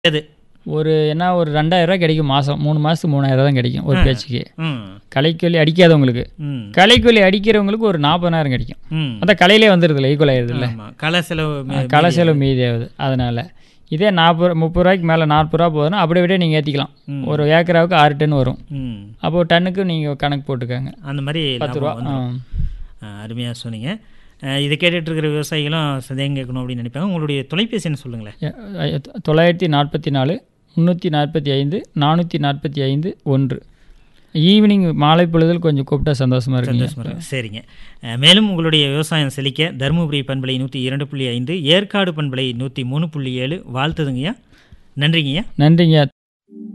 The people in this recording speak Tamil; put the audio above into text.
எது ஒரு என்ன ஒரு ரெண்டாயிரரூவா கிடைக்கும் மாதம் மூணு மாதத்துக்கு மூணாயிரம் தான் கிடைக்கும் ஒரு பேச்சுக்கு ம் கலைக்கொல்லி அடிக்காதவங்களுக்கு ம் கலைக்கொல்லி அடிக்கிறவங்களுக்கு ஒரு நாற்பதாயிரம் கிடைக்கும் ம் அந்த கலையிலே வந்துடுதுல ஈக்குவல் ஆயிடுதுல்ல ஆமாம் களை செலவு மீ- களை செலவு மீதி ஆகுது அதனால் இதே நாற்பது முப்பது ரூபாய்க்கு மேலே நாற்பது ரூபா போதுன்னா அப்படியே விட நீங்கள் ஏற்றிக்கலாம் ம். ஒரு ஏக்கராவுக்கு ஆறு டன் வரும் ம் அப்போது டன்னுக்கு நீங்கள் கணக்கு போட்டுக்கோங்க அந்த மாதிரி பத்து லாபம் ரூபா வந்துரும். ஆ, அருமையாக சொன்னீங்க ஆ, இதை கேட்டுட்டு இருக்கிற விவசாயிகளும் சந்தேகம் கேட்கணும் அப்படின்னு நினைப்பாங்க உங்களுடைய தொலைபேசி என்ன சொல்லுங்களேன் எ- தொள்ளாயிரத்தி நாற்பத்தி நாலு முந்நூற்றி நாற்பத்தி ஐந்து நானூற்றி நாற்பத்தி ஐந்து ஒன்று ஈவினிங் மாலை பொழுதில் கொஞ்சம் கூப்பிட்டா சந்தோஷமாக இருக்குங்க சந்தோஷமா இருக்கு. சரிங்க அஹ், மேலும் உங்களுடைய விவசாயம் செழிக்க தருமபுரி பண்பலை நூற்றி இரண்டு புள்ளி ஐந்து ஏற்காடு பண்பலை நூற்றி மூணு புள்ளி ஏழு வாழ்த்துதுங்கய்யா நன்றிங்கய்யா நன்றிங்க